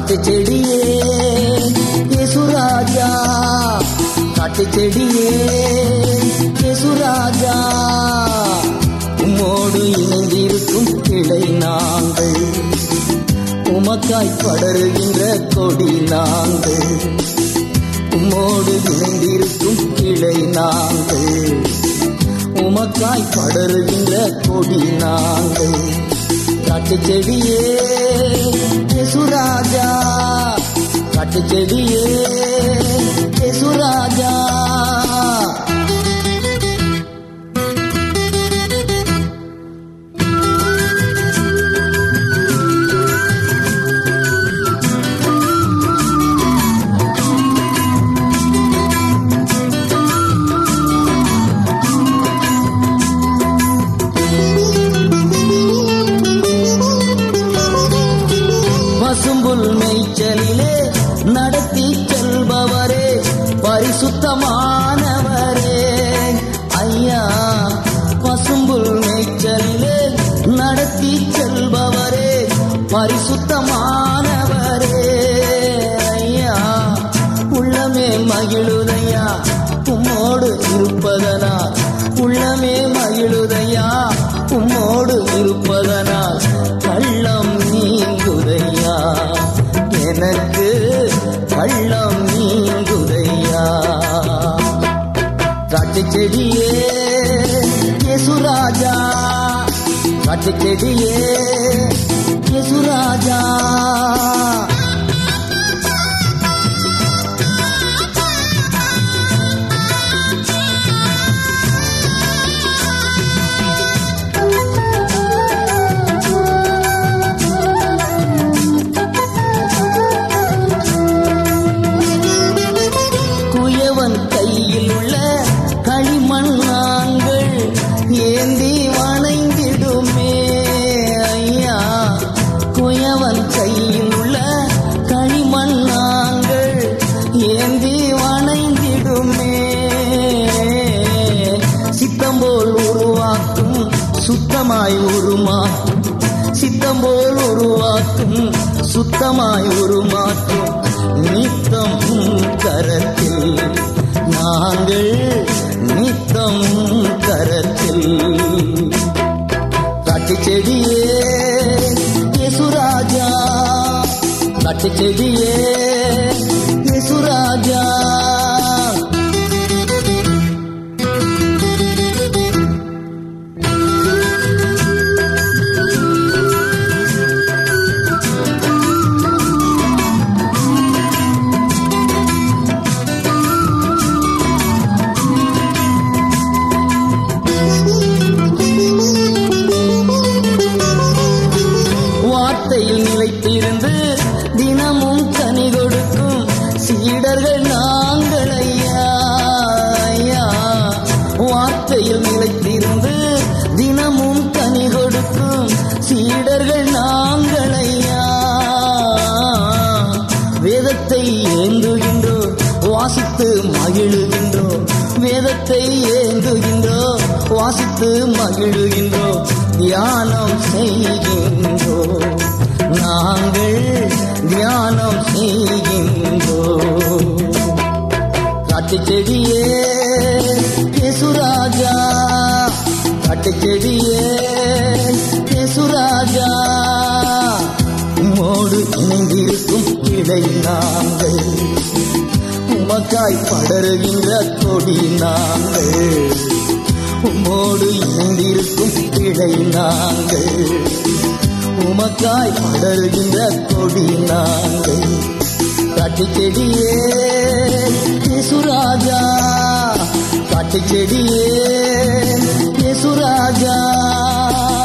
காட்டு செடியே யேசுராஜா காட்டு செடியே யேசுராஜா உம்மோடு இணைந்திருக்கும் கிளை நாங்கள் உமக்காய் படருகின்ற கொடி நாங்கள் உம்மோடு இணைந்திருக்கும் கிளை நாங்கள் உமக்காய் படருகின்ற கொடி நாங்கள் காட்டு செடியே யேசுராஜா காட்டு செடியே யேசுராஜா பசும்புல் மேய்ச்சலிலே நடத்தி செல்பவரே பரிசுத்தமானவரே ஐயா பசும்புல் மேய்ச்சலிலே நடத்தி செல்பவரே பரிசுத்தமானவரே ஐயா உள்ளமே மகிழுதையா உம்மோடு இருப்பதனால் உள்ளமே மகிழுதையா உம்மோடு இருப்பதனால் கள்ளம் நீங்குதையா எனக்கு கள்ளம் நீங்குதையா காட்டு செடியே யேசுராஜா காட்டு செடியே யேசுராஜா குயவன் கையில் உள்ள களிமண் நாங்கள் ஏந்தி வணைந்திடுமே ஐயா குயவன் கையில் உள்ள களிமண் நாங்கள் ஏந்தி வணைந்திடுமே சித்தம் போல் உருவாக்கும் சுத்தமாய் உருமாற்றும் சித்தம் போல் உருவாக்கும் சுத்தமாய் உருமாற்றும் நித்தம் கரத்தில் நாங்கள் நித்தம் கரத்தில் காட்டு செடியே யேசுராஜா காட்டு செடியே யேசுராஜா வார்த்தையில் நிலைத்திருந்து தினமும் கனி கொடுக்கும் சீடர்கள் நாங்கள் ஐயா ஐயா. வார்த்தையில் நிலைத்திருந்து தினமும் கனி கொடுக்கும் சீடர்கள் நாங்கள் ஐயா வேதத்தை ஏந்துகின்றோம் வாசித்து மகிழுகின்றோம் வேதத்தை ஏந்துகின்றோம் வாசித்து மகிழுகின்றோம் தியானம் செய்கின்றோம் நாங்கள் தியானம் செய்கின்றோம் காட்டு செடியே யேசுராஜா காட்டு செடியே யேசுராஜா உம்மோடு இணைந்திருக்கும் கிளை நாங்கள் உமக்காய் படருகின்ற கொடி நாங்கள் உம்மோடு இணைந்திருக்கும் கிளை நாங்கள் உமக்காய் படருகின்ற கொடி நாங்கள் காட்டு செடியே யேசுராஜா காட்டு செடியே யேசுராஜா